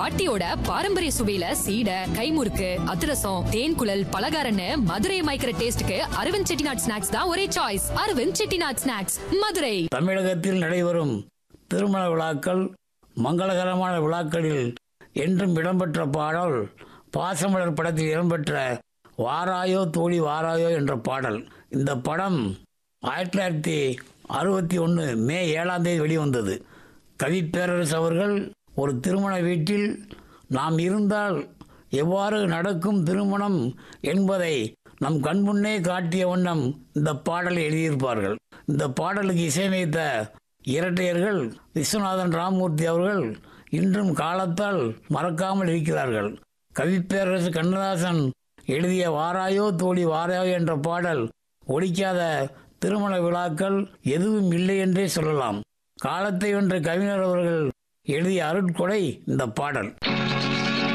பாட்டியோட பாரம்பரிய சுவையில சீடை கைமுறுக்கு அதிரசம் தேன் குழல் பலகாரன்னு மதுரையை மயக்கிற டேஸ்டுக்கு அரவிந்த் செட்டிநாட் ஸ்நாக்ஸ் தான் ஒரே சாய்ஸ் அரவிந்த் செட்டிநாட் ஸ்நாக்ஸ் மதுரை தமிழகத்தில் நடைபெறும் திருமண விழாக்கள் மங்களகரமான விழாக்களில் என்றும் இடம்பெற்ற பாடல் பாசமலர் படத்தில் இடம்பெற்ற வாராயோ தோழி வாராயோ என்ற பாடல் இந்த படம் ஆயிரத்தி தொள்ளாயிரத்தி அறுபத்தி ஒன்று மே ஏழாம் தேதி வெளிவந்தது கவிப்பேரரசு அவர்கள் ஒரு திருமண வீட்டில் நாம் இருந்தால் எவ்வாறு நடக்கும் திருமணம் என்பதை நம் கண்முன்னே காட்டிய வண்ணம் இந்த பாடலை எழுதியிருப்பார்கள் இந்த பாடலுக்கு இசையமைத்த இரட்டையர்கள் விஸ்வநாதன் ராமமூர்த்தி அவர்கள் இன்றும் காலத்தால் மறக்காமல் இருக்கிறார்கள் கவிப்பேரரசு கண்ணதாசன் எழுதிய வாராயோ தோழி வாராயோ என்ற பாடல் ஒழிக்காத திருமண விழாக்கள் எதுவும் இல்லை என்றே சொல்லலாம் காலத்தை வென்ற கவிஞர் அவர்கள் எழுதிய அருட்கொடை இந்த பாடல்